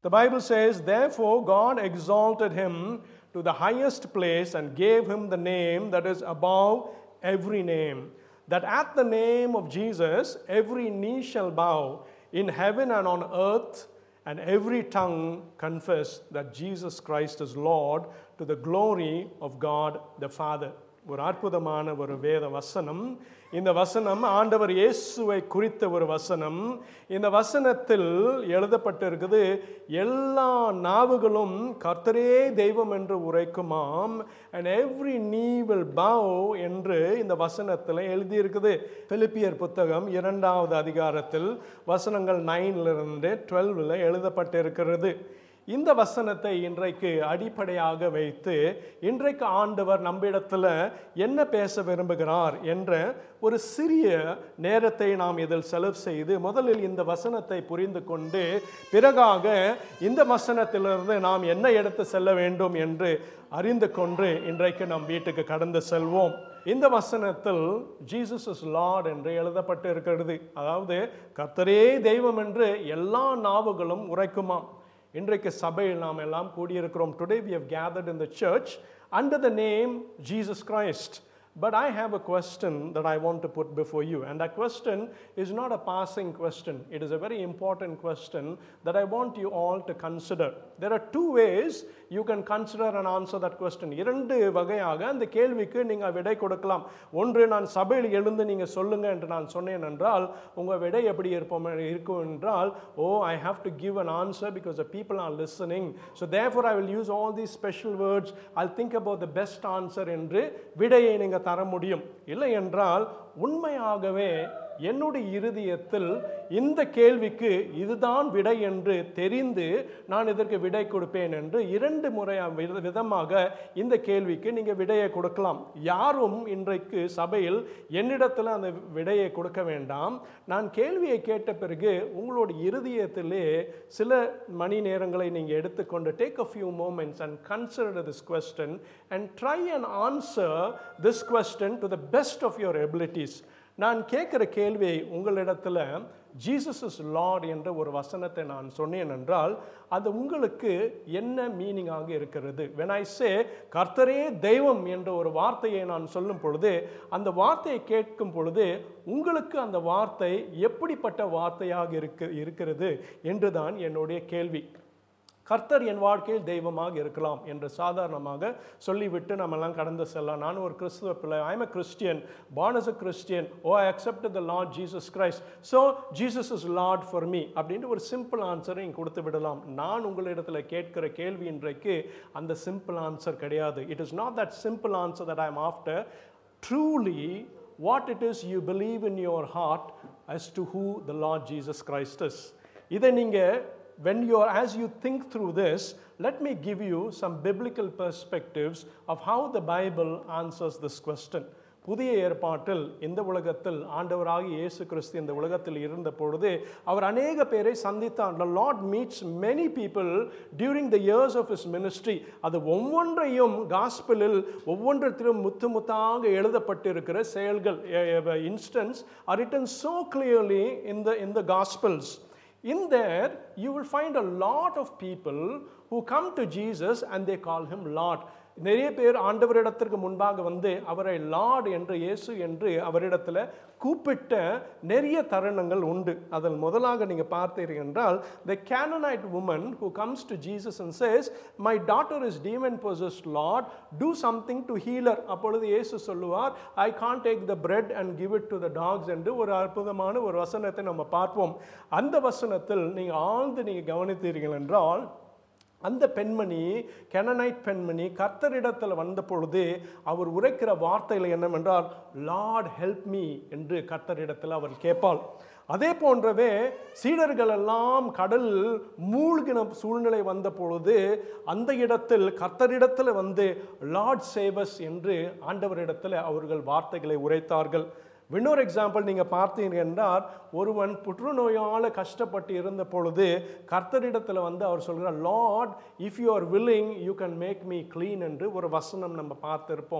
The Bible says, Therefore God exalted him to the highest place and gave him the name that is above every name, that at the name of Jesus every knee shall bow in heaven and on earth, and every tongue confess that Jesus Christ is Lord to the glory of God the Father. ஒரு அற்புதமான ஒரு வேத வசனம் இந்த வசனம் ஆண்டவர் இயேசுவை குறித்த ஒரு வசனம் இந்த வசனத்தில் எழுதப்பட்டிருக்குது எல்லா நாவுகளும் கர்த்தரே தெய்வம் என்று உரைக்குமாம் and every knee will bow என்று இந்த வசனத்தில் எழுதியிருக்குது பிலிப்பியர் புத்தகம் இரண்டாவது அதிகாரத்தில் வசனங்கள் நைன்லிருந்து டுவெல்வில் எழுதப்பட்டிருக்கிறது இந்த வசனத்தை இன்றைக்கு அடிப்படையாக வைத்து இன்றைக்கு ஆண்டவர் நம்மிடத்தில் என்ன பேச விரும்புகிறார் என்ற ஒரு சிறிய நேரத்தை நாம் இதில் செலவு செய்து முதலில் இந்த வசனத்தை புரிந்து கொண்டு பிறகாக இந்த வசனத்திலிருந்து நாம் என்ன எடுத்து செல்ல வேண்டும் என்று அறிந்து கொண்டு இன்றைக்கு நம் வீட்டுக்கு கடந்து செல்வோம் இந்த வசனத்தில் ஜீசஸ் இஸ் லார்ட் என்று எழுதப்பட்டு இருக்கிறது அதாவது கர்த்தரே தெய்வம் என்று எல்லா நாவுகளும் உரைக்குமாம் இன்றைக்கு சபையில் நாம் எல்லாம் கூடியிருக்கிறோம் today we have gathered in the church under the name Jesus Christ But I have a question that I want to put before you. And that question is not a passing question, it is a very important question that I want you all to consider. There are two ways you can consider and answer that question. இரண்டு வகையாக அந்த கேள்விக்கு நீங்கள் விடை கொடுக்கலாம் ஒன்று நான் சபையில் எழுந்து நீங்கள் சொல்லுங்க என்று நான் சொன்னேன் என்றால் உங்கள் விடை எப்படி இருப்போம் இருக்கும் என்றால் oh I have to give an answer because the people are listening so therefore I will use all these special words I think about the best answer என்று விடையை நீங்கள் தர முடியும் இல்லை என்றால் உண்மையாகவே என்னுடைய இருதயத்தில் இந்த கேள்விக்கு இதுதான் விடை என்று தெரிந்து நான் இதற்கு விடை கொடுப்பேன் என்று இரண்டு முறை வித- விதமாக இந்த கேள்விக்கு நீங்கள் விடையை கொடுக்கலாம் யாரும் இன்றைக்கு சபையில் என்னிடத்தில் அந்த விடையை கொடுக்க வேண்டாம் நான் கேள்வியை கேட்ட பிறகு உங்களுடைய இருதயத்திலே சில மணி நேரங்களை நீங்கள் எடுத்துக்கொண்டு take a few moments and consider this question and try and answer this question to the best of your abilities நான் கேட்குற கேள்வியை உங்களிடத்தில் ஜீசஸ் இஸ் லார்ட் என்ற ஒரு வசனத்தை நான் சொன்னேன் என்றால் அது உங்களுக்கு என்ன மீனிங்காக இருக்கிறது வென் ஐ சே கர்த்தரே தெய்வம் என்ற ஒரு வார்த்தையை நான் சொல்லும் பொழுது அந்த வார்த்தையை கேட்கும் பொழுது உங்களுக்கு அந்த வார்த்தை எப்படிப்பட்ட வார்த்தையாக இருக்கு இருக்கிறது என்றுதான் என்னுடைய கேள்வி கர்த்தர் என் வாழ்க்கையில் தெய்வமாக இருக்கலாம் என்று சாதாரணமாக சொல்லிவிட்டு நம்மெல்லாம் கடந்து செல்லலாம் நான் ஒரு கிறிஸ்துவ பிள்ளை I'm a Christian born as a Christian oh I accepted the Lord Jesus Christ so Jesus is Lord for me அப்படின்ட்டு ஒரு சிம்பிள் ஆன்சரை இங்கே கொடுத்து விடலாம் நான் உங்களிடத்தில் கேட்கிற கேள்வி இன்றைக்கு அந்த சிம்பிள் ஆன்சர் கிடையாது it is not that simple answer that I am after truly what it is you believe in your heart as to who the Lord Jesus Christ is. இதை நீங்கள் when you are as you think through this let me give you some biblical perspectives of how the bible answers this question புதிய ஏற்பாட்டில் இந்த உலகத்தில் ஆண்டவராகிய இயேசு கிறிஸ்து இந்த உலகத்தில் இருந்த பொழுது அவர் அநேக பேரை சந்தித்தார் the lord meets many people during the years of his ministry அது ஒவ்வொன்றையும் காஸ்பிளில் ஒவ்வொன்றத்திலும் முத்து முத்தாக எழுதப்பட்டிருக்கிற செயல்கள் instances are written so clearly in the in the gospels in there, you will find a lot of people who come to Jesus and they call him Lord. நிறைய பேர் ஆண்டவரிடத்திற்கு முன்பாக வந்து அவரை லார்ட் என்று இயேசு என்று அவரிடத்தில் கூப்பிட்ட நிறைய தருணங்கள் உண்டு அதில் முதலாக நீங்கள் பார்த்தீர்கள் என்றால் the Canaanite woman who comes to Jesus and says my daughter is demon possessed lord do something to heal her அப்பொழுது இயேசு சொல்லுவார் I can't take the bread and give it to the dogs என்று ஒரு அற்புதமான ஒரு வசனத்தை நம்ம பார்ப்போம் அந்த வசனத்தில் நீங்கள் ஆழ்ந்து நீங்கள் கவனித்தீர்கள் என்றால் அந்த பெண்மணி கெனனைட் பெண்மணி கர்த்தரிடத்தில் வந்த பொழுது அவர் உரைக்கிற வார்த்தையில் என்னவென்றால் லார்ட் ஹெல்ப் மீ என்று கர்த்தரிடத்தில் அவர் கேட்பாள் அதே போன்றவே சீடர்கள் எல்லாம் கடல் மூழ்கின சூழ்நிலை வந்த பொழுது அந்த இடத்தில் கர்த்தரிடத்தில் வந்து லார்ட் சேவஸ் என்று ஆண்டவரிடத்தில் அவர்கள் வார்த்தைகளை உரைத்தார்கள் இன்னொரு எக்ஸாம்பிள் நீங்கள் பார்த்தீங்க என்றால் ஒருவன் புற்றுநோயால் கஷ்டப்பட்டு இருந்த பொழுது கர்த்தரிடத்தில் வந்து அவர் சொல்கிறார் Lord if you are willing you can make me clean என்று ஒரு வசனம் நம்ம பார்த்திருப்போம்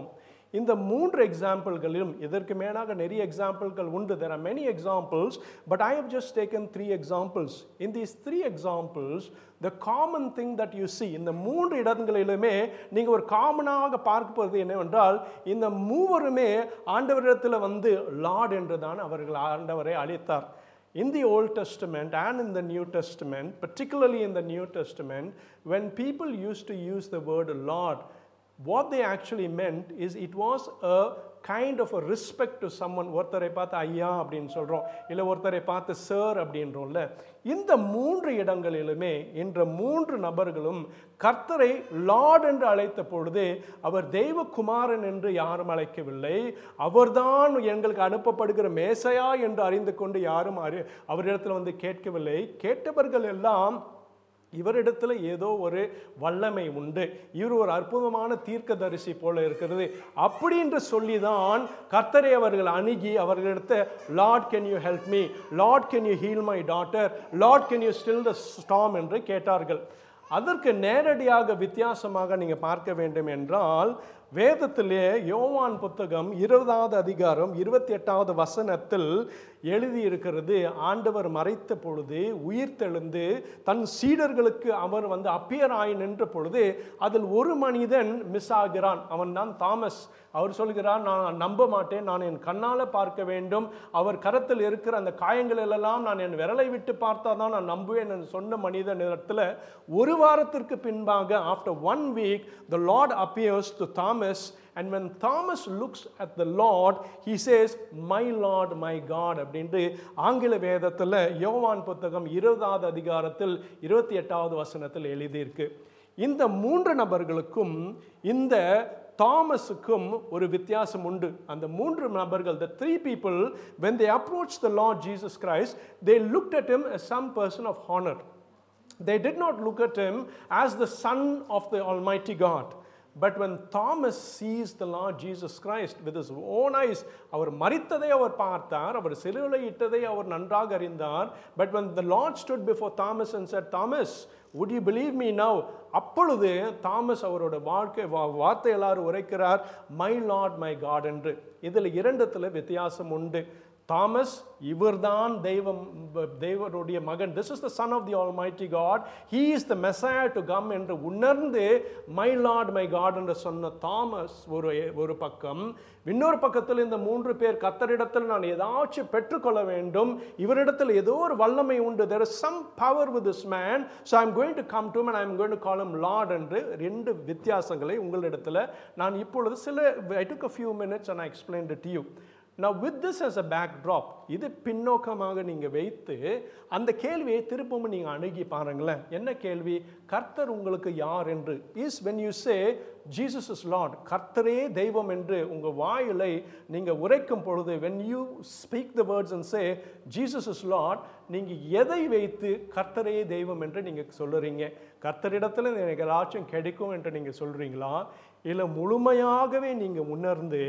இந்த மூன்று எக்ஸாம்பிள்களிலும் இதற்கு மேலாக நிறைய எக்ஸாம்பிள்கள் உண்டு there are many examples but i have just taken three examples in these three examples the common thing that you see இந்த மூன்று இடங்களிலுமே நீங்க ஒரு காமனாக பார்ப்பது என்னவென்றால் இந்த மூவருமே ஆண்டவரிடத்தில் வந்து லார்ட் என்றுதான் அவர்கள் ஆண்டவரை அழைத்தார் In the Old Testament and in the New Testament, particularly in the New Testament, when people used to use the word Lord, what they actually meant is it was a kind of a respect to someone ஒருத்தரை பார்த்து ஐயா அப்படின்னு சொல்கிறோம் இல்லை ஒருத்தரை பார்த்து sir அப்படின்றோம்ல இந்த மூன்று இடங்களிலுமே இந்த மூன்று நபர்களும் கர்த்தரை லார்ட் என்று அழைத்த பொழுது அவர் தெய்வகுமாரன் என்று யாரும் அழைக்கவில்லை அவர்தான் எங்களுக்கு அனுப்பப்படுகிற மேசையா என்று அறிந்து கொண்டு யாரும் அறி அவரிடத்தில் வந்து கேட்கவில்லை கேட்டவர்கள் எல்லாம் இவரிடத்துல ஏதோ ஒரு வல்லமை உண்டு இவர் ஒரு அற்புதமான தீர்க்கதரிசி போல இருக்கிறது அப்படி என்று சொல்லி தான் கர்த்தரை அவர்கள் அணுகி அவர்களிடத்த Lord can you help me Lord can you heal my daughter Lord can you still the storm என்று கேட்டார்கள் அதற்கு நேரடியாக வித்தியாசமாக நீங்கள் பார்க்க வேண்டும் என்றால் வேதத்திலே யோவான் புத்தகம் இருபதாவது அதிகாரம் இருபத்தி எட்டாவது வசனத்தில் எழுதியிருக்கிறது ஆண்டவர் மறைத்த பொழுது உயிர்த்தெழுந்து தன் சீடர்களுக்கு அவர் வந்து அப்பியர் ஆகி நின்ற பொழுது அதில் ஒரு மனிதன் மிஸ் ஆகிறான் அவன் தான் தாமஸ் அவர் சொல்கிறார் நான் நம்ப மாட்டேன் நான் என் கண்ணால் பார்க்க வேண்டும் அவர் கரத்தில் இருக்கிற அந்த காயங்கள் எல்லாம் நான் என் விரலை விட்டு பார்த்தா தான் நான் நம்புவேன் என்று சொன்ன மனிதன் இடத்துல ஒரு வாரத்திற்கு பின்பாக after one week the Lord appears to Thomas and when Thomas looks at the Lord he says my Lord my God அப்படின்ட்டு ஆங்கில வேதத்தில் யோவான் புத்தகம் இருபதாவது அதிகாரத்தில் இருபத்தி எட்டாவது வசனத்தில் எழுதியிருக்கு இந்த மூன்று நபர்களுக்கும் இந்த தாமஸுக்கும் ஒரு வித்தியாசம் உண்டு அந்த மூன்று நபர்கள் the three people when they approached the lord jesus christ they looked at him as some person of honor they did not look at him as the son of the almighty god but when thomas sees the lord jesus christ with his own eyes அவர் மரித்ததை அவர் பார்த்தார் அவர் சிலுவையில் இட்டதை அவர் நன்றாக அறிந்தார் but when the lord stood before thomas and said thomas would you believe me now அப்பொழுது Thomas அவரோட வாழ்க்கை வா- வார்த்தை எல்லாரும் உரைக்கிறார் மை லார்ட் மை காட் என்று இதில் இரண்டுத்துல வித்தியாசம் உண்டு தாமஸ் இவர்தான் தெய்வம் தேவனுடைய மகன் this is the son of the almighty God he is the Messiah to come என்று உணர்ந்து மை லார்ட் மை காட் என்று சொன்ன தாமஸ் ஒரு ஒரு பக்கம் இன்னொரு பக்கத்தில் இந்த மூன்று பேர் கத்தரிடத்தில் நான் ஏதாச்சும் பெற்றுக்கொள்ள வேண்டும் இவரிடத்தில் ஏதோ ஒரு வல்லமை உண்டு there is some power with this man so i'm going to come to him and i'm going to call him lord என்று ரெண்டு வித்தியாசங்களை உங்களிடத்தில் நான் இப்பொழுது சில i took a few minutes and i explained it to you Now with this as a backdrop இது பின்னோக்கமாக நீங்க வைத்து அந்த கேள்வியை திரும்பவும் நீங்க அணுகி பாருங்களேன் என்ன கேள்வி கர்த்தர் உங்களுக்கு யார் என்று is when you say Jesus is Lord கர்த்தரே தெய்வம் என்று உங்க வாயிலை நீங்க உரைக்கும் பொழுது when you speak the words and say Jesus is Lord நீங்க எதை வைத்து கர்த்தரே தெய்வம் என்று நீங்க சொல்லுறீங்க கர்த்தரிடத்துல எனக்கு ஏதாச்சும் கிடைக்கும் என்று நீங்க சொல்றீங்களா இல்லை முழுமையாகவே நீங்க உணர்ந்து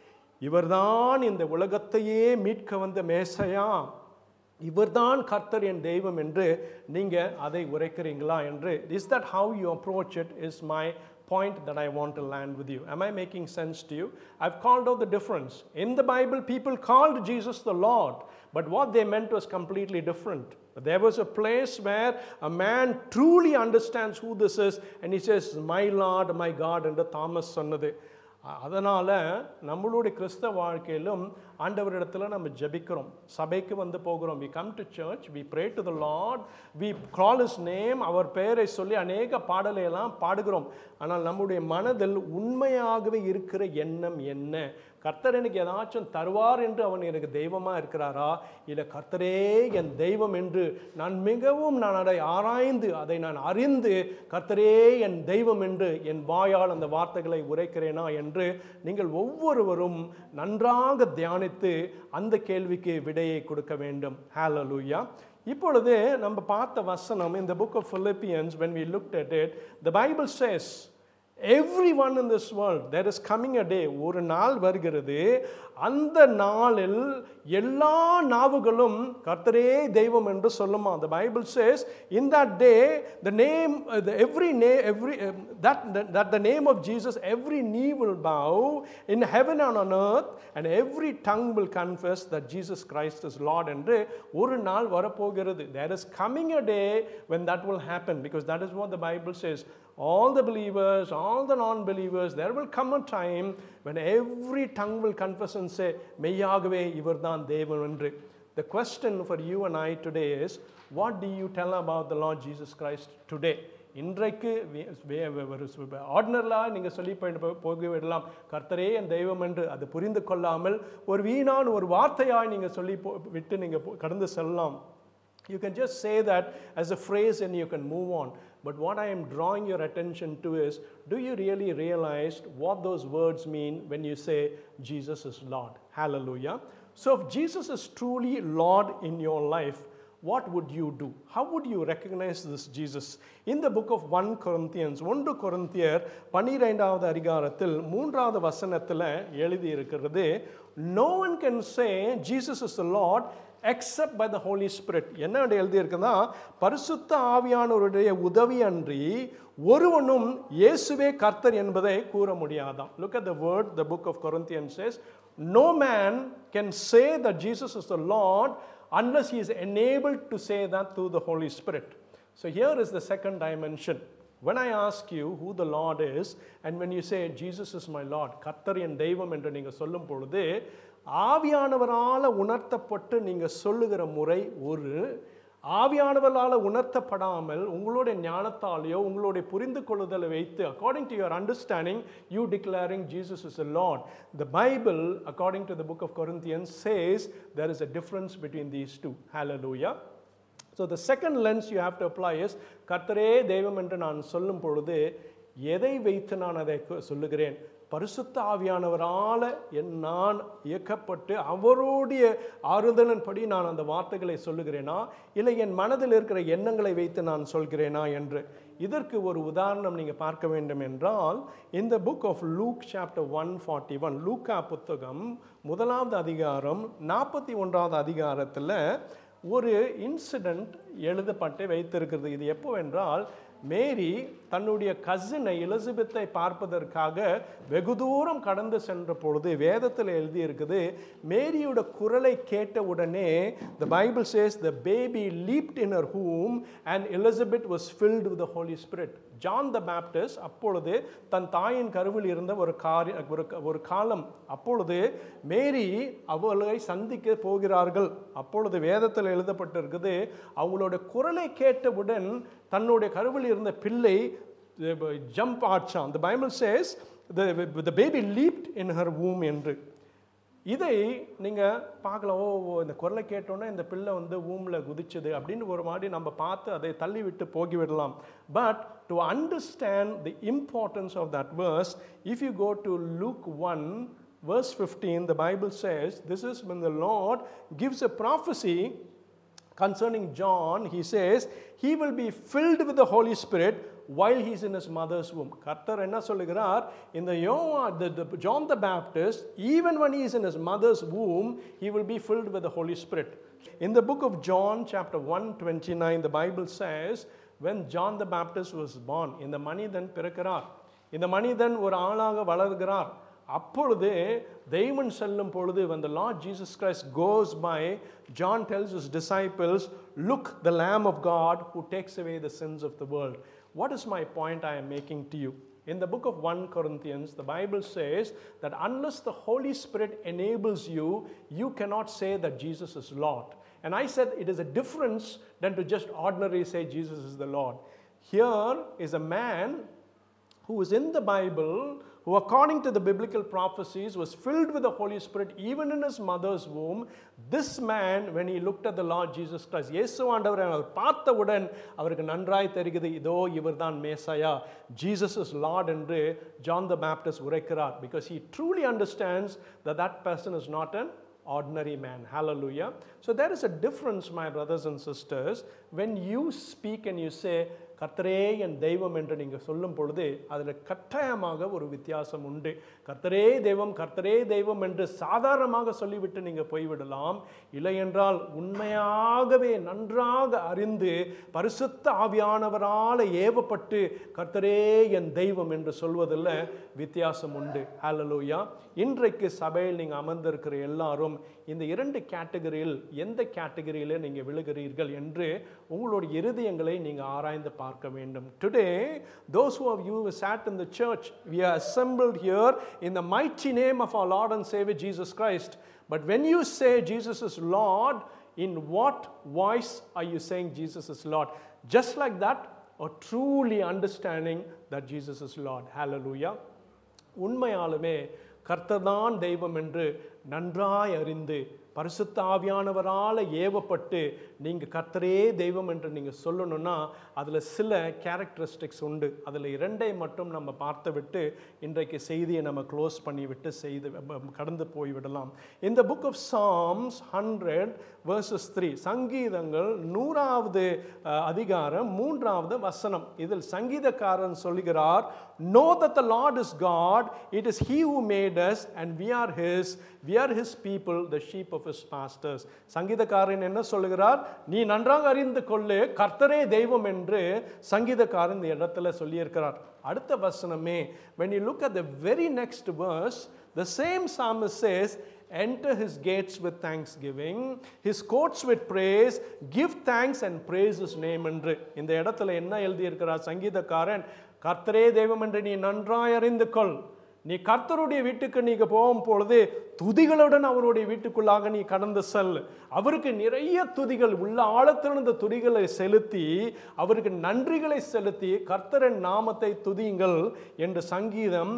இவர்தான் இந்த உலகத்தையே மீட்க வந்த மேசையா இவர்தான் கர்த்தர் என் தெய்வம் என்று நீங்க அதை உரைக்கிறீங்களா என்று is that how you approach it is my point that I want to land with you. Am I making sense to you? I've called out the difference. In the Bible, people called Jesus the Lord, but what they meant was completely different. But there was a place where a man truly understands who this is, and he says, My Lord, my God, என்று Thomas சொன்னது அதனால் நம்மளுடைய கிறிஸ்தவ வாழ்க்கையிலும் ஆண்டவரிடத்தில் நம்ம ஜெபிக்கிறோம் சபைக்கு வந்து போகிறோம் we come to church we pray to the Lord we call his name அவர் பெயரை சொல்லி அநேக பாடலை எல்லாம் பாடுகிறோம் ஆனால் நம்முடைய மனதில் உண்மையாகவே இருக்கிற எண்ணம் என்ன கர்த்தர் எனக்கு ஏதாச்சும் தருவார் என்று அவன் எனக்கு தெய்வமாக இருக்கிறாரா இல்லை கர்த்தரே என் தெய்வம் என்று நான் மிகவும் நான் அதை ஆராய்ந்து அதை நான் அறிந்து கர்த்தரே என் தெய்வம் என்று என் வாயால் அந்த வார்த்தைகளை உரைக்கிறேனா என்று நீங்கள் ஒவ்வொருவரும் நன்றாக தியானித்து அந்த கேள்விக்கு விடையை கொடுக்க வேண்டும் ஹalleluya இப்பொழுது நம்ம பார்த்த வசனம் இந்த book of Philippians when we looked at it the bible says everyone in this world there is coming a day ஒரு நாள் வருகிறது அந்த நாளில் எல்லா நாவுகளும் கர்த்தரே தெய்வம் என்று சொல்லுமா the bible says in that day the name uh, the every name every um, that, that that the name of jesus every knee will bow in heaven and on earth and every tongue will confess that jesus christ is lord என்று ஒரு நாள் வரப்போகிறது there is coming a day when that will happen because that is what the bible says all the believers, all the non believers, there will come a time when every tongue will confess and say, மெய்யாகவே இவர்தான் தேவன் என்று The question for you and I today is, what do you tell about the Lord Jesus Christ today? இன்றைக்கு ஆர்டினரிலாக நீங்கள் சொல்லி போய் போக விடலாம் கர்த்தரே என் தெய்வம் என்று அது புரிந்து கொள்ளாமல் ஒரு வீணான ஒரு வார்த்தையாய் நீங்கள் சொல்லி போ விட்டு நீங்கள் கடந்து செல்லலாம் You can just say that as a phrase and you can move on. But what I am drawing your attention to is do you really realize what those words mean when you say Jesus is Lord? Hallelujah. So, if Jesus is truly Lord in your life, what would you do? How would you recognize this Jesus? In the book of 1 Corinthians, 1 கொரிந்தியர் பன்னிரெண்டாவது அதிகாரத்தில் மூன்றாவது வசனத்தில் எழுதி இருக்கிறது no one can say Jesus is the Lord except by the Holy Spirit என்ன எழுதியிருக்குன்னா பரிசுத்த ஆவியானவருடைய உதவி அன்றி ஒருவனும் இயேசுவே கர்த்தர் என்பதை கூற முடியாதாம் look at the word the book of Corinthian says no man can say that Jesus is the Lord unless he is enabled to say that through the Holy Spirit. So here is the second dimension. When I ask you who the Lord is, and when you say Jesus is my Lord, கர்த்தர் என் தெய்வம் என்று நீங்கள் சொல்லும் பொழுது ஆவியானவரால் உணர்த்தப்பட்டு நீங்கள் சொல்லுகிற முறை ஒரு ஆவியானவர்களால் உணர்த்தப்படாமல் உங்களுடைய ஞானத்தாலேயோ உங்களுடைய புரிந்து கொள்ளுதலை வைத்து according to your understanding you declaring Jesus is a Lord the Bible according to the book of Corinthians says there is a difference between these two ஹalleluya so the second lens you have to apply is கர்த்தரே தெய்வம் என்று நான் சொல்லும் பொழுது எதை வைத்து நான் அதை சொல்லுகிறேன் பரிசுத்த ஆவியானவரால் என் நான் இயக்கப்பட்டு அவருடைய ஆறுதலின்படி நான் அந்த வார்த்தைகளை சொல்லுகிறேனா இல்லை என் மனதில் இருக்கிற எண்ணங்களை வைத்து நான் சொல்கிறேனா என்று இதற்கு ஒரு உதாரணம் நீங்கள் பார்க்க வேண்டும் என்றால் இந்த book of Luke chapter one forty one லூக்கா புத்தகம் முதலாவது அதிகாரம் நாற்பத்தி ஒன்றாவது அதிகாரத்தில் ஒரு இன்சிடெண்ட் எழுதப்பட்டு வைத்திருக்கிறது இது எப்போ என்றால் மேரி தன்னுடைய கசினை எலிசபெத்தை பார்ப்பதற்காக வெகு தூரம் கடந்து சென்ற பொழுது வேதத்தில் எழுதியிருக்குது மேரியோட குரலை கேட்ட உடனே the Bible says the baby leapt in her womb and Elizabeth was filled with the Holy Spirit John the Baptist அப்பொழுது தன் தாயின் கருவில் இருந்த ஒரு காரி ஒரு ஒரு காலம் அப்பொழுது மேரி அவர்களை சந்திக்க போகிறார்கள் அப்பொழுது வேதத்தில் எழுதப்பட்டிருக்குது அவங்களோட குரலை கேட்டவுடன் தன்னுடைய கருவில் இருந்த பிள்ளை ஜம்ப் ஆச்சான் the Bible says the baby leapt in her womb என்று இதை நீங்கள் பார்க்கலாம் ஓ ஓ, இந்த குரலை கேட்டோன்னே இந்த பிள்ளை வந்து ஊமில் குதிச்சுது அப்படின்னு ஒரு மாதிரி நம்ம பார்த்து அதை தள்ளி விட்டு போகிவிடலாம் but to understand the importance of that verse if you go to look on verse 15 the bible says this is when the lord gives a prophecy concerning John, he says, he will be filled with the Holy Spirit while he's in his mother's womb. கர்த்தர் என்ன சொல்லுகிறார் இந்த யோவா the, the John the Baptist, even when he is in his mother's womb, he will be filled with the Holy Spirit. In the book of John, chapter 129, the Bible says, when John the Baptist was born, இந்த மனிதன் பிறக்கிறார் இந்த மனிதன் ஒரு ஆளாக வளர்கிறார் அப்பொழுது தெய்வன் செல்லும் பொழுது when the Lord Jesus Christ goes by, John tells his disciples, Look, the Lamb of God who takes away the sins of the world. What is my point I am making to you? In the book of 1 Corinthians, the Bible says that unless the Holy Spirit enables you, you cannot say that Jesus is Lord. And I said it is a difference than to just ordinarily say Jesus is the Lord. Here is a man who is in the Bible, who, according to the biblical prophecies, was filled with the Holy Spirit even in his mother's womb. This man, when he looked at the Lord Jesus Christ, இயேசு ஆண்டவரை அவர் பார்த்தவுடன் அவருக்கு நன்றாய் தெரிகிறது இதோ இவர்தான் மேசையா Jesus is Lord என்று ஜான் த பேப்டிஸ்ட் உரைக்கிறார் because he truly understands that that person is not an ordinary man. Hallelujah. So there is a difference, my brothers and sisters, when you speak and you say கர்த்தரே என் தெய்வம் என்று நீங்கள் சொல்லும் பொழுது அதில் கட்டாயமாக ஒரு வித்தியாசம் உண்டு கர்த்தரே தெய்வம் கர்த்தரே தெய்வம் என்று சாதாரணமாக சொல்லிவிட்டு நீங்கள் போய்விடலாம் இல்லை என்றால் உண்மையாகவே நன்றாக அறிந்து பரிசுத்த ஆவியானவரால் ஏவப்பட்டு கர்த்தரே என் தெய்வம் என்று சொல்வதில் வித்தியாசம் உண்டு ஹalleluya இன்றைக்கு சபையில் நீங்கள் அமர்ந்திருக்கிற எல்லாரும் இந்த இரண்டு கேட்டகரியில் எந்த கேட்டகரியில் நீங்கள் விழுகிறீர்கள் என்று உங்களுடைய இருதயங்களை நீங்கள் ஆராய்ந்து பார்க்க வேண்டும் today those who of you who sat in the church we are assembled here in the mighty name of our Lord and Savior Jesus Christ but when you say Jesus is Lord in what voice are you saying Jesus is Lord just like that or truly understanding that Jesus is Lord hallelujah உண்மையாலுமே கர்த்தர்தான் தெய்வம் என்று நன்றாய் அறிந்து பரிசுத்த ஆவியானவரால் ஏவப்பட்டு நீங்கள் கர்த்தரே தெய்வம் என்று நீங்கள் சொல்லணும்னா அதில் சில கேரக்டரிஸ்டிக்ஸ் உண்டு அதில் இரண்டை மட்டும் நம்ம பார்த்து விட்டு இன்றைக்கு செய்தியை நம்ம க்ளோஸ் பண்ணிவிட்டு செய்து கடந்து போய்விடலாம் இந்த book of Psalms hundred verses three சங்கீதங்கள் நூறாவது அஹ், அதிகாரம் மூன்றாவது வசனம் இதில் சங்கீதக்காரன் சொல்கிறார் know that the Lord is God, it is He who made us, and we are His, we are His people, the sheep of His pastors. சங்கீதக்காரன் என்ன சொல்லுகிறார் நீ நன்றாக அறிந்து கொள்ளு கர்த்தரே தெய்வம் என்று சங்கீதக்காரன் இந்த இடத்துல சொல்லியிருக்கிறார் அடுத்த வசனமே when you look at the very next verse the same psalmist says enter his gates with thanksgiving his courts with praise give thanks and praise his name என்று இந்த இடத்துல என்ன எழுதியிருக்கிறார் சங்கீதக்காரன் கர்த்தரே தெய்வம் என்று நீ நன்றாய் அறிந்து கொள் நீ கர்த்தருடைய வீட்டுக்கு நீங்க போகும் பொழுது துதிகளுடன் அவருடைய வீட்டுக்குள்ளாக நீ கடந்து செல் அவருக்கு நிறைய துதிகள் உள்ள ஆழத்திலிருந்த துதிகளை செலுத்தி அவருக்கு நன்றிகளை செலுத்தி கர்த்தரின் நாமத்தை துதியுங்கள் என்று சங்கீதம்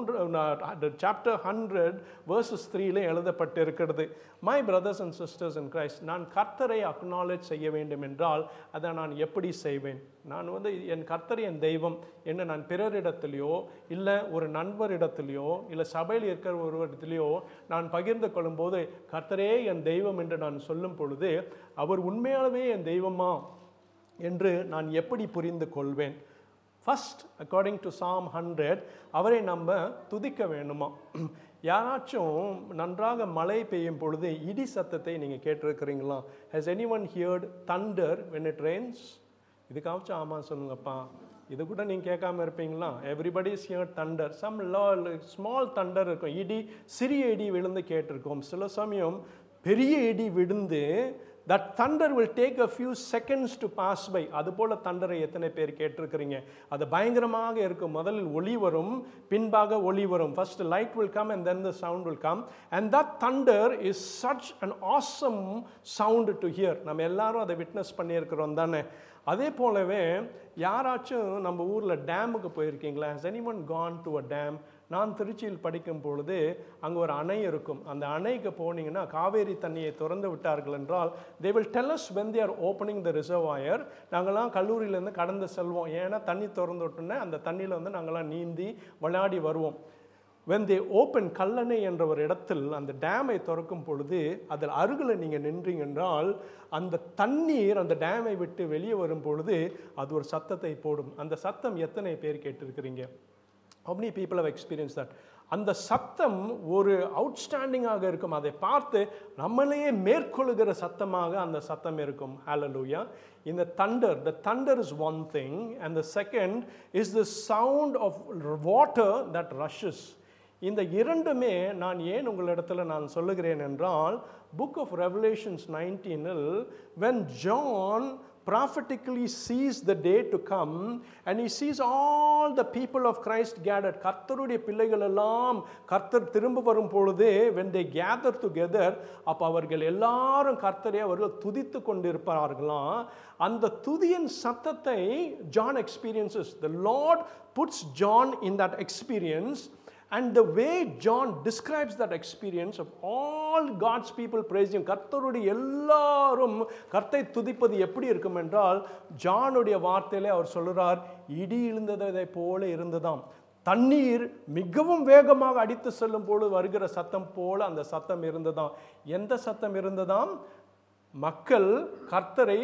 நூன்று சாப்டர் ஹண்ட்ரட் வேர்சஸ் த்ரீல எழுதப்பட்டிருக்கிறது my brothers and sisters in Christ நான் கர்த்தரை அக்னாலேஜ் செய்ய வேண்டும் என்றால் அதை நான் எப்படி செய்வேன் நான் வந்து என் கர்த்தர் என் தெய்வம் என்று நான் பிறரிடத்திலேயோ இல்லை ஒரு நண்பரிடத்திலேயோ இல்லை சபையில் இருக்கிற ஒருவரிடத்திலேயோ நான் பகிர்ந்து கொள்ளும்போது கர்த்தரே என் தெய்வம் என்று நான் சொல்லும் பொழுது அவர் உண்மையாகவே என் தெய்வமா என்று நான் எப்படி புரிந்து கொள்வேன் first according to Psalm hundred அவரை நம்ம துதிக்க வேணுமா யாராச்சும் நன்றாக மழை பெய்யும் பொழுது இடி சத்தத்தை நீங்கள் கேட்டிருக்கிறீங்களா has anyone heard thunder when it rains இதுக்காச்சும் ஆமாம் சொல்லுங்கப்பா இது கூட நீங்கள் கேட்காம இருப்பீங்களா everybody is hear thunder some லா ஸ்மால் தண்டர் இருக்கும் இடி சிறிய இடி விழுந்து கேட்டிருக்கோம் சில சமயம் பெரிய இடி விழுந்து that thunder will take a few seconds to pass by அது போல் தண்டரை எத்தனை பேர் கேட்டிருக்கிறீங்க அது பயங்கரமாக இருக்கும் முதலில் ஒளி வரும் பின்பாக ஒளி வரும் first light will come and then the sound will come and that thunder is such an awesome sound to hear நம்ம எல்லாரும் அதை விட்னஸ் பண்ணியிருக்கிறோம் தானே அதே போலவே யாராச்சும் நம்ம ஊரில் டேமுக்கு போயிருக்கீங்களா has anyone gone to a dam நான் திருச்சியில் படிக்கும் பொழுது அங்கே ஒரு அணை இருக்கும் அந்த அணைக்கு போனீங்கன்னா காவேரி தண்ணியை திறந்து விட்டார்கள் என்றால் they will tell us when they are opening the reservoir நாங்கள்லாம் கல்லூரியிலேருந்து கடந்து செல்வோம் ஏன்னா தண்ணி திறந்து விட்டோன்னே அந்த தண்ணியில் வந்து நாங்கள்லாம் நீந்தி விளையாடி வருவோம் when they open கல்லணை என்ற ஒரு இடத்தில் அந்த டேமை திறக்கும் பொழுது அதில் அருகில் நீங்கள் நின்றீங்க என்றால் அந்த தண்ணீர் அந்த டேமை விட்டு வெளியே வரும் பொழுது அது ஒரு சத்தத்தை போடும் அந்த சத்தம் எத்தனை பேர் கேட்டிருக்கிறீங்க how many people have experienced that அந்த சத்தம் ஒரு அவுட்ஸ்டாண்டிங்காக இருக்கும் அதை பார்த்து நம்மளையே மேற்கொள்ளுகிற சத்தமாக அந்த சத்தம் இருக்கும் ஹalleluya இந்த thunder the thunder is one thing and the second is the sound of water that rushes இந்த இரண்டுமே நான் ஏன் உங்களிடத்தில் நான் சொல்லுகிறேன் என்றால் புக் ஆஃப் ரெவலேஷன்ஸ் நைன்டீனில் when John prophetically sees the day to come and he sees all the people of Christ gathered கர்த்தருடைய பிள்ளைகள் எல்லாம் கர்த்தர் திரும்ப வரும் பொழுது when they gather together அப்போ அவர்கள் எல்லாரும் கர்த்தரை அவர்கள் துதித்து கொண்டிருப்பார்களாம் அந்த துதியின் சத்தத்தை John experiences the Lord puts John in that experience And the way John describes that experience of all God's people praising கர்த்தருடைய எல்லாரும் கர்த்தை துதிப்பது எப்படி இருக்கும் என்றால் ஜானுடைய வார்த்தையிலே அவர் சொல்கிறார் இடி எழுந்ததை போல இருந்ததாம் தண்ணீர் மிகவும் வேகமாக அடித்து செல்லும் பொழுது வருகிற சத்தம் போல அந்த சத்தம் இருந்ததாம் எந்த சத்தம் இருந்ததாம் மக்கள் கர்த்தரை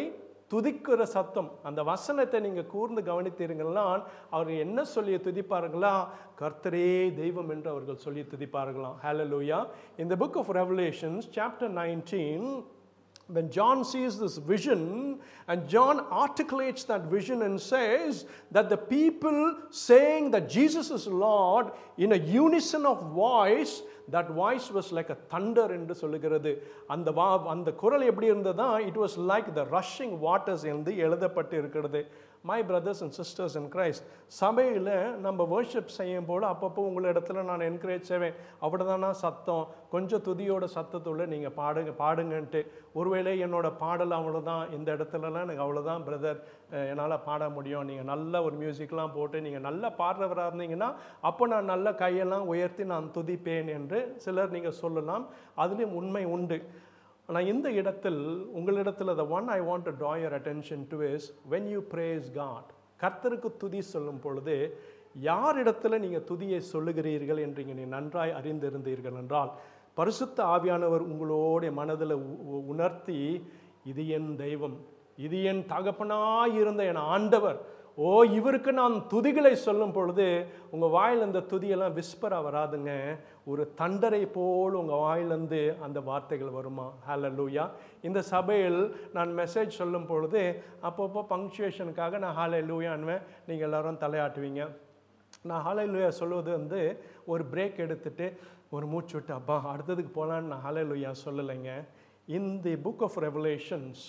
துதிக்கிற சத்தம் அந்த வசனத்தை நீங்க கூர்ந்து கவனித்தீர்கள்னா அவர் என்ன சொல்லி துதிப்பார்களா கர்த்தரே தெய்வம் என்று அவர்கள் சொல்லி துதிப்பார்களாம் ஹalleluya in the book of revelations chapter 19 when John sees this vision, and John articulates that vision and says that the people saying that Jesus is Lord in a unison of voice, that voice was like a thunder என்று சொல்லுகிறது அந்த வா அந்த குரல் எப்படி இருந்ததா it was like the rushing waters என்று எழுதப்பட்டு இருக்கிறது my brothers and sisters in Christ சபையில் நம்ம வர்ஷிப் செய்யும் போது அப்பப்போ உங்களிடத்துல நான் என்கரேஜ் செய்வேன் அப்படிதானா சத்தம் கொஞ்சம் துதியோட சத்தத்தோட நீங்கள் பாடுங்க பாடுங்கன்ட்டு ஒருவேளை என்னோட பாடல் அவ்வளோதான் இந்த இடத்துலலாம் எனக்கு அவ்வளோதான் பிரதர் என்னால் பாட முடியும் நீங்கள் நல்ல ஒரு மியூசிக்லாம் போட்டு நீங்கள் நல்ல பாடுறவராக இருந்தீங்கன்னா அப்போ நான் நல்ல கையெல்லாம் உயர்த்தி நான் துதிப்பேன் என்று சிலர் நீங்கள் சொல்லலாம் அதுலேயும் உண்மை உண்டு ஆனால் இந்த இடத்தில் உங்களிடத்தில் the one I want to draw your attention to is when you praise God கர்த்தருக்கு துதி சொல்லும் பொழுது யாரிடத்துல நீங்கள் துதியை சொல்லுகிறீர்கள் என்று நீங்கள் நன்றாய் அறிந்திருந்தீர்கள் என்றால் பரிசுத்த ஆவியானவர் உங்களோட மனதில் உ- உணர்த்தி இது என் தெய்வம் இது என் தகப்பனாய் இருந்த என் ஆண்டவர் ஓ இவருக்கு நான் துதிகளை சொல்லும் பொழுது உங்கள் வாயில் இந்த துதியெல்லாம் விஸ்பராக வராதுங்க ஒரு தண்டரை போல் உங்கள் வாயிலிருந்து அந்த வார்த்தைகள் வருமா ஹalleluya இந்த சபையில் நான் மெசேஜ் சொல்லும் பொழுது அப்பப்போ பங்க்சுவேஷனுக்காக நான் ஹalleluyaன்வேன் நீங்கள் எல்லாரும் தலையாட்டுவீங்க நான் ஹalleluya சொல்லுவது வந்து ஒரு பிரேக் எடுத்துட்டு ஒரு மூச்சு விட்டு அப்பா அடுத்ததுக்கு போகலான்னு நான் ஹalleluya சொல்லலைங்க in the book of Revelations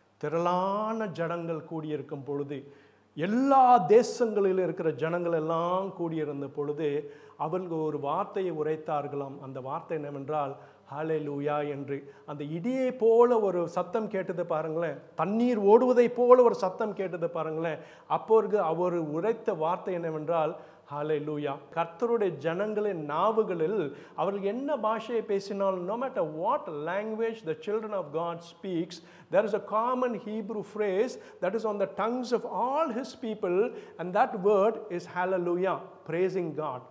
திரளான ஜனங்கள் கூடியிருக்கும் பொழுது எல்லா தேசங்களில் இருக்கிற ஜனங்கள் எல்லாம் கூடியிருந்த பொழுது அவர்கள் ஒரு வார்த்தையை உரைத்தார்களாம் அந்த வார்த்தை என்னவென்றால் ஹalleluya என்று அந்த இடியை போல ஒரு சத்தம் கேட்டது பாருங்களேன் தண்ணீர் ஓடுவதை போல ஒரு சத்தம் கேட்டது பாருங்களேன் அப்போது அவர் உரைத்த வார்த்தை என்னவென்றால் ஹalleluya கர்த்தருடைய ஜனங்களின் நாவுகளில் அவர்கள் என்ன பாஷையை பேசினாலும் no matter what language the children of God speaks there is a common Hebrew phrase that is on the tongues of all his people and that word is hallelujah praising God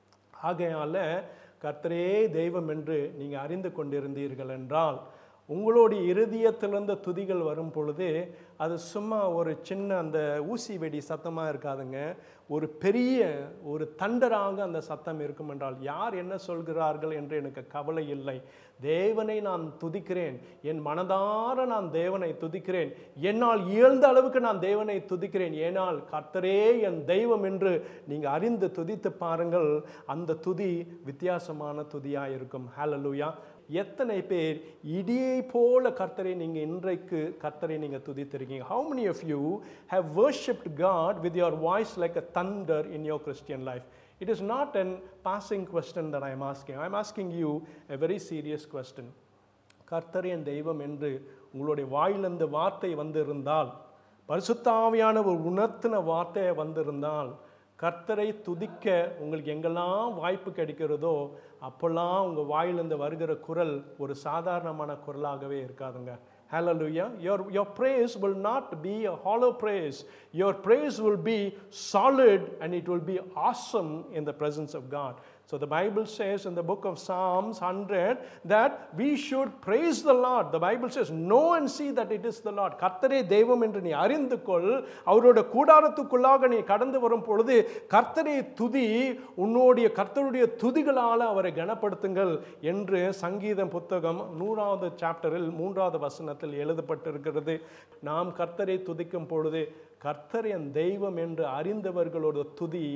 ஆகையால கர்த்தரே தெய்வம் என்று நீங்கள் அறிந்து கொண்டிருந்தீர்கள் என்றால் உங்களுடைய இருதயத்திலிருந்து துதிகள் வரும் பொழுது அது சும்மா ஒரு சின்ன அந்த ஊசி வெடி சத்தமாக இருக்காதுங்க ஒரு பெரிய ஒரு தண்டராக அந்த சத்தம் இருக்கும் என்றால் யார் என்ன சொல்கிறார்கள் என்று எனக்கு கவலை இல்லை தேவனை நான் துதிக்கிறேன் என் மனதார நான் தேவனை துதிக்கிறேன் என்னால் இயல்ந்த அளவுக்கு நான் தேவனை துதிக்கிறேன் ஏனால் கர்த்தரே என் தெய்வம் என்று நீங்கள் அறிந்து துதித்து பாருங்கள் அந்த துதி வித்தியாசமான துதியாக இருக்கும் ஹalleluya எத்தனை பேர் இடியை போல கர்த்தரை நீங்கள் இன்றைக்கு கர்த்தரை நீங்கள் துதித்திருக்கீங்க how many of you have worshipped God with your voice like a thunder in your Christian life it is not an passing question that I am asking I am asking you a very serious question கர்த்தர் என் தெய்வம் என்று உங்களுடைய வாயிலிருந்து வார்த்தை வந்திருந்தால் பரிசுத்தாவியான ஒரு உணர்த்தின வார்த்தை வந்திருந்தால் கர்த்தரை துதிக்க உங்களுக்கு எங்கெல்லாம் வாய்ப்பு கிடைக்கிறதோ அப்போல்லாம் உங்கள் வாயிலிருந்து வருகிற குரல் ஒரு சாதாரணமான குரலாகவே இருக்காதுங்க Hallelujah. Your, your praise will not be a hollow praise. Your praise will be solid and it will be awesome in the presence of God. So the Bible says in the book of Psalms 100 that we should praise the Lord. The Bible says, Know and see that it is the Lord. கர்த்தரே தெய்வம் என்று நீ அறிந்து கொள் அவரோட கூடாரத்துக்குள்ளாக நீ கடந்து வரும் பொழுது கர்த்தரை துதி உன்னுடைய கர்த்தருடைய துதிகளால் அவரை கனப்படுத்துங்கள் என்று சங்கீதம் புத்தகம் நூறாவது சாப்டரில் மூன்றாவது வசனத்தில் எழுதப்பட்டிருக்கிறது நாம் கர்த்தரை துதிக்கும் பொழுது கர்த்தர் என் தெய்வம் என்று அறிந்தவர்களோட துதி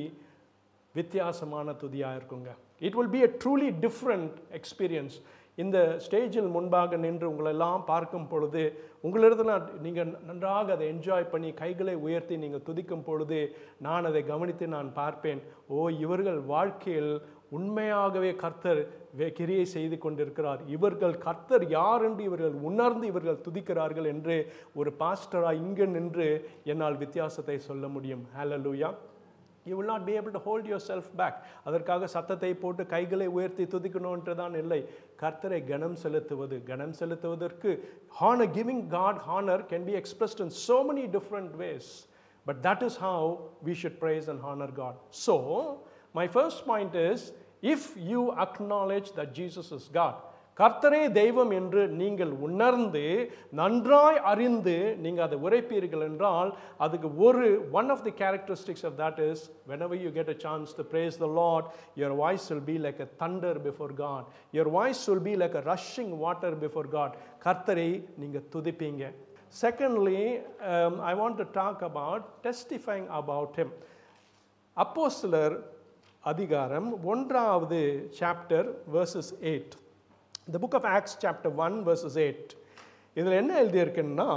வித்தியாசமான துதியாக இருக்குங்க it will be a truly different experience இந்த ஸ்டேஜில் முன்பாக நின்று உங்களெல்லாம் பார்க்கும் பொழுது உங்களிடத்தில் நீங்கள் நன்றாக அதை என்ஜாய் பண்ணி கைகளை உயர்த்தி நீங்கள் துதிக்கும் பொழுது நான் அதை கவனித்து நான் பார்ப்பேன் ஓ இவர்கள் வாழ்க்கையில் உண்மையாகவே கர்த்தர் வே- கிரியை செய்து கொண்டிருக்கிறார் இவர்கள் கர்த்தர் யார் என்று இவர்கள் உணர்ந்து இவர்கள் துதிக்கிறார்கள் என்று ஒரு பாஸ்டராக இங்கே நின்று என்னால் வித்தியாசத்தை சொல்ல முடியும் ஹalleluya you will not be able to hold yourself back அதற்காக சத்தத்தை போட்டு கைகளை உயர்த்தி துதிக்கணும்ன்று தான் இல்லை கர்த்தரை கனம் செலுத்துவது கனம் செலுத்துவதற்கு honor giving god honor can be expressed in so many different ways but that is how we should praise and honor god so my first point is if you acknowledge that jesus is god கர்த்தரே தெய்வம் என்று நீங்கள் உணர்ந்து நன்றாய் அறிந்து நீங்கள் அதை உரைப்பீர்கள் என்றால் அதுக்கு ஒரு one of the characteristics of that is whenever you get a chance to praise the Lord, your voice will be like a thunder before God. Your voice will be like a rushing water before God. கர்த்தரை நீங்கள் துதிப்பீங்க Secondly, um, I want to talk about testifying about Him. அப்போஸ்தலர் அதிகாரம் ஒன்றாவது chapter verses eight the book of acts chapter 1 verses 8 இதில் என்ன எழுதியிருக்குன்னா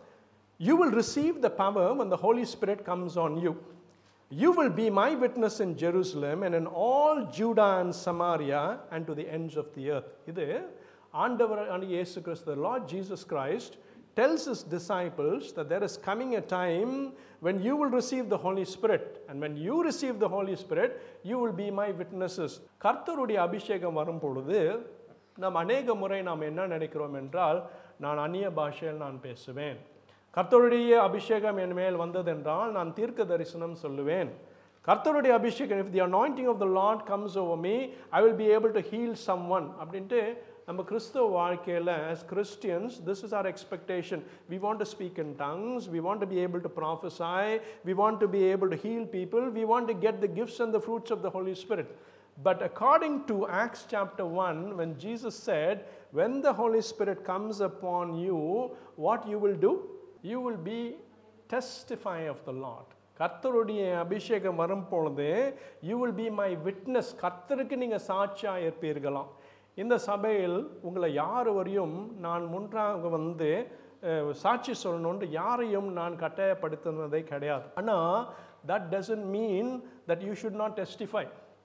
you will receive the power when the holy spirit comes on you you will be my witness in jerusalem and in all judah and samaria and to the ends of the earth இது ஆண்டவர் இயேசு கிறிஸ்து the lord jesus christ tells his disciples that there is coming a time when you will receive the Holy Spirit. And when you receive the Holy Spirit, you will be my witnesses. கர்த்தருடைய அபிஷேகம் வரும் பொழுது நாம் அநேக முறை நாம் என்ன நினைக்கிறோம் என்றால் நான் அந்நிய பாஷையில் நான் பேசுவேன் கர்த்தருடைய அபிஷேகம் என் மேல் வந்ததென்றால் நான் தீர்க்க தரிசனம் சொல்லுவேன் கர்த்தருடைய அபிஷேகம் if the anointing of the Lord comes over me I will be able to heal someone அப்படின்ட்டு நம்ம கிறிஸ்தவ வாழ்க்கையில் as Christians this is our expectation we want to speak in tongues we want to be able to prophesy we want to be able to heal people we want to get the gifts and the fruits of the Holy Spirit but according to Acts chapter 1 when Jesus said when the Holy Spirit comes upon you what you will do you will be testify of the Lord கர்த்தருடைய அபிஷேகம் வரும் பொழுது you will be my witness கர்த்தருக்கு நீங்கள் சாட்சியாக இருப்பீர்களாம் இந்த சபையில் உங்களை யார் வரையும் நான் முன்றாக வந்து அஹ், சாட்சி சொல்லணுன்ட்டு யாரையும் நான் கட்டாயப்படுத்தினதே கிடையாது ஆனால் that doesn't mean that you should not testify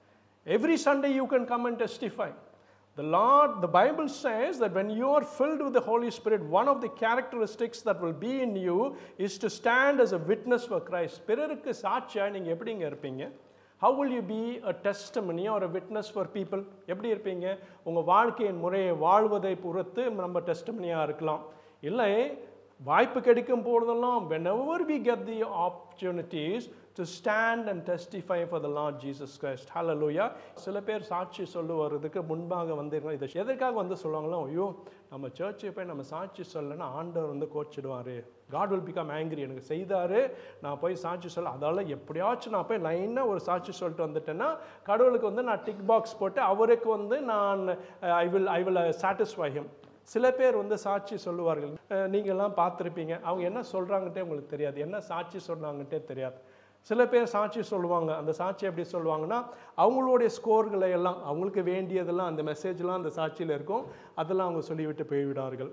every Sunday you can come and testify The Lord, the Bible says that when you are filled with the Holy Spirit, one of the characteristics that will be in you is to stand as a witness for Christ. பிறருக்கு சாட்சியா நீங்க எப்படிங்க இருப்பீங்க How will you be a testimony or a witness for people? எப்படி இருப்பீங்க உங்க வாழ்க்கையின் முறையை வாழ்வதை பொறுத்து நம்ம டெஸ்டமனியாக இருக்கலாம் இல்லை வாய்ப்பு கிடைக்கும் போதெல்லாம் whenever we get the opportunities to stand and testify for the Lord Jesus Christ. Hallelujah. சில பேர் சாட்சி சொல்லுவதுக்கு முன்பாக வந்து இதை எதற்காக வந்து சொல்லுவாங்களோ ஐயோ நம்ம சர்ச்சை போய் நம்ம சாட்சி சொல்லலைன்னா ஆண்டவர் வந்து கோச்சிடுவார் காட் வில் பிகம் ஆங்கிரி எனக்கு செய்தார் நான் போய் சாட்சி சொல்ல அதால் எப்படியாச்சும் நான் போய் லைனாக ஒரு சாட்சி சொல்லிட்டு வந்துட்டேன்னா கடவுளுக்கு வந்து நான் டிக் பாக்ஸ் போட்டு அவருக்கு வந்து நான் I will I will satisfy him சில பேர் வந்து சாட்சி சொல்லுவார்கள் அஹ் நீங்கெல்லாம் பார்த்துருப்பீங்க அவங்க என்ன சொல்கிறாங்கட்டே உங்களுக்கு தெரியாது என்ன சாட்சி சொன்னாங்கட்டே தெரியாது சில பேர் சாட்சி சொல்லுவாங்க அந்த சாட்சி எப்படி சொல்லுவாங்கன்னா அவங்களுடைய ஸ்கோர்களை எல்லாம் அவங்களுக்கு வேண்டியதெல்லாம் அந்த மெசேஜ்லாம் அந்த சாட்சியில் இருக்கும் அதெல்லாம் அவங்க சொல்லிவிட்டு போய்விடார்கள்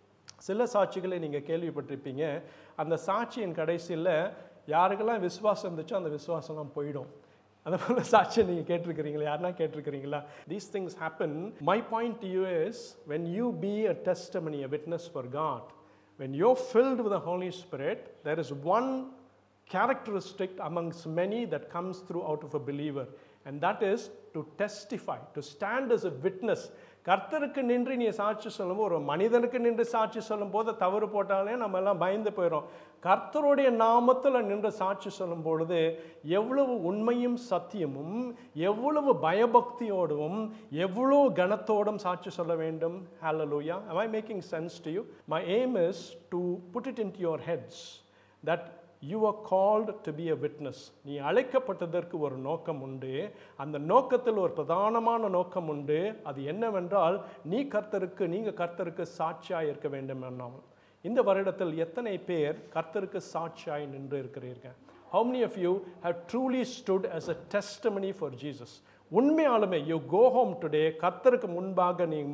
சில சாட்சிகளை நீங்கள் கேள்விப்பட்டிருப்பீங்க அந்த சாட்சியின் கடைசியில் யாருக்கெல்லாம் விசுவாசம் இருந்துச்சோ அந்த விசுவாசம்லாம் போயிடும் அந்த போல சாட்சியை நீங்கள் கேட்டிருக்கிறீங்களா யாருன்னா கேட்டிருக்கிறீங்களா these things happen my point to you is when you be a testimony a witness for God when you filled with Holy Spirit there is one characteristic amongst many that comes through out of a believer and that is to testify to stand as a witness கர்த்தருக்கு நின்று நீ சாட்சி சொல்லும்போது ஒரு மனிதனுக்கு நின்று சாட்சி சொல்லும் போது தவறு போட்டாலே நம்ம எல்லாம் பயந்து போயிடும் கர்த்தருடைய நாமத்தில் நின்று சாட்சி சொல்லும் பொழுது எவ்வளவு உண்மையும் சத்தியமும் எவ்வளவு பயபக்தியோடும் எவ்வளோ கனத்தோடும் சாட்சி சொல்ல வேண்டும் hallelujah am i making sense to you my aim is to put it into your heads that you are called to be a witness நீ அழைக்கப்பட்டதற்கு ஒரு நோக்கம் உண்டு அந்த நோக்கத்தில் ஒரு பிரதானமான நோக்கம் உண்டு அது என்னவென்றால் நீ கர்த்தருக்கு நீங்கள் கர்த்தருக்கு சாட்சியாக இருக்க வேண்டும் என்னாமல் இந்த வருடத்தில் எத்தனை பேர் கர்த்தருக்கு சாட்சியாய் நின்று இருக்கிறீர்கள் How many of you have truly stood as a testimony for Jesus? உண்மையாலுமே யூ கோ ஹோம் டுடே கர்த்தருக்கு முன்பாக நீ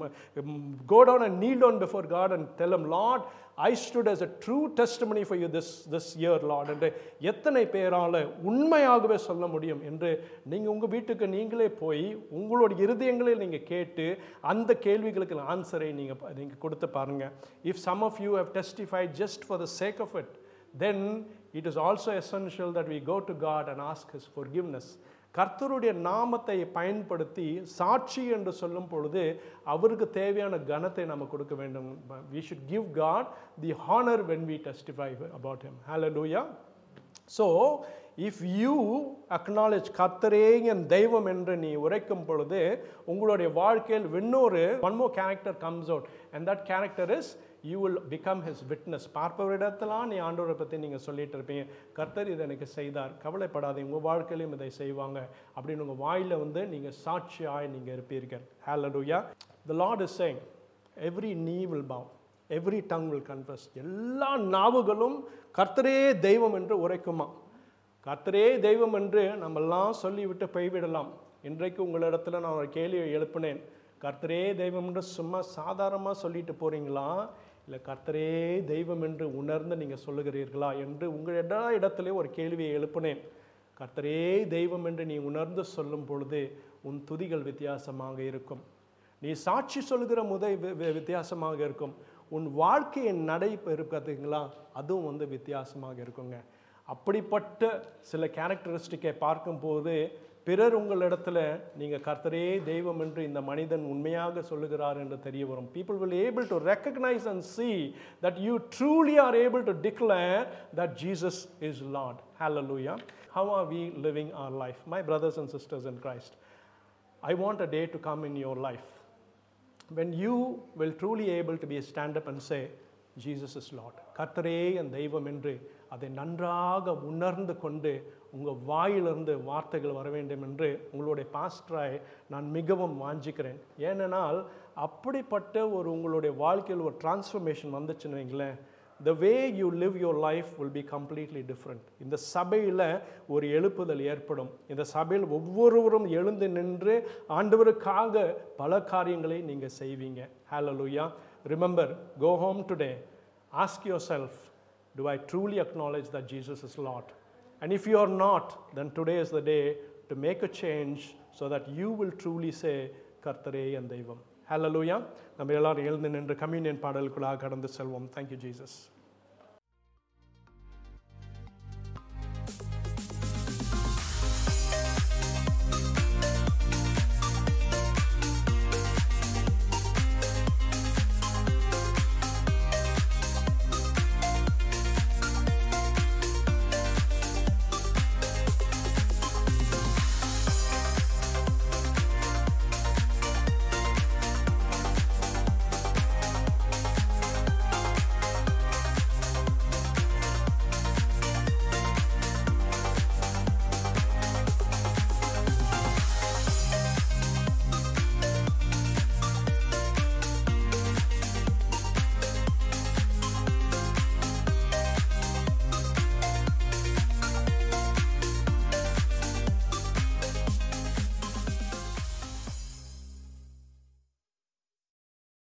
go down and kneel down before God and tell him Lord I stood as a true testimony for you this this year Lord என்று எத்தனை பேரால் உண்மையாகவே சொல்ல முடியும் என்று நீங்கள் உங்கள் வீட்டுக்கு நீங்களே போய் உங்களோட இருதயங்களில் நீங்கள் கேட்டு அந்த கேள்விகளுக்கு ஆன்சரை நீங்கள் நீங்கள் கொடுத்து பாருங்கள் if some of you have testified just for the sake of it then it is also essential that we go to God and ask his forgiveness கர்த்தருடைய நாமத்தை பயன்படுத்தி சாட்சி என்று சொல்லும் பொழுது அவருக்கு தேவையான கனத்தை நம்ம கொடுக்க வேண்டும் we should give God the honour when we testify about him hallelujah so if you acknowledge கர்த்தரே என் தெய்வம் என்று நீ உரைக்கும் பொழுது உங்களுடைய வாழ்க்கையில் இன்னொரு one more character comes out and that character is you will become his witness பார்ப்பவரிடத்தெல்லாம் நீ ஆண்டவரை பற்றி நீங்கள் சொல்லிட்டு இருப்பீங்க கர்த்தர் இதை எனக்கு செய்தார் கவலைப்படாதீங்க உங்கள் வாழ்க்கையிலும் இதை செய்வாங்க அப்படின்னு உங்கள் வாயில் வந்து நீங்கள் சாட்சியாய் நீங்கள் இருப்பீர்கள் ஹalleluya the lord is saying every knee will bow every tongue will confess எல்லா நாவுகளும் கர்த்தரே தெய்வம் என்று உரைக்குமா கர்த்தரே தெய்வம் என்று நம்மெல்லாம் சொல்லிவிட்டு போய்விடலாம் இன்றைக்கு உங்களிடத்துல நான் ஒரு கேள்வியை எழுப்பினேன் கர்த்தரே தெய்வம் என்று சும்மா சாதாரணமாக சொல்லிட்டு போறீங்களா இல்லை கர்த்தரே தெய்வம் என்று உணர்ந்து நீங்கள் சொல்லுகிறீர்களா என்று உங்கள் எல்லா இடத்துலையும் ஒரு கேள்வியை எழுப்பினேன் கர்த்தரே தெய்வம் என்று நீ உணர்ந்து சொல்லும் பொழுது உன் துதிகள் வித்தியாசமாக இருக்கும் நீ சாட்சி சொல்லுகிற முதை வி- வி- வித்தியாசமாக இருக்கும் உன் வாழ்க்கையின் நடை பார்த்தீங்களா அதுவும் வந்து வித்தியாசமாக இருக்குங்க அப்படிப்பட்ட சில கேரக்டரிஸ்டிக்கை பார்க்கும்போது பிறர் உங்களிடத்துல நீங்கள் கர்த்தரே தெய்வம் என்று இந்த மனிதன் உண்மையாக சொல்லுகிறார் என்று தெரிய வரும் people will able to recognize and see that you truly are able to declare that Jesus is Lord hallelujah how are we living our life my brothers and sisters in Christ I want a day to come in your life when you will truly able to be stand up and say Jesus is Lord கர்த்தரே என் தெய்வம் என்று அதை நன்றாக உணர்ந்து கொண்டு உங்கள் வாயிலிருந்து வார்த்தைகள் வர வேண்டும் என்று உங்களுடைய பாஸ்டராய் நான் மிகவும் வாஞ்சிக்கிறேன் ஏனென்றால் அப்படிப்பட்ட ஒரு உங்களுடைய வாழ்க்கையில் ஒரு டிரான்ஸ்ஃபர்மேஷன் வந்துச்சுன்னு வைங்களேன் the way you live your life will be completely different இந்த சபையில் ஒரு எழுப்புதல் ஏற்படும் இந்த சபையில் ஒவ்வொருவரும் எழுந்து நின்று ஆண்டவருக்காக பல காரியங்களை நீங்கள் செய்வீங்க hallelujah remember go home today ask yourself do i truly acknowledge that jesus is lord and if you are not then today is the day to make a change so that you will truly say கர்த்தரே என் தெய்வம் ஹalleluya நம்ம எல்லாரும் எழுந்து நின்று communion பாடலுக்குள்ளாக கடந்து செல்வோம் thank you jesus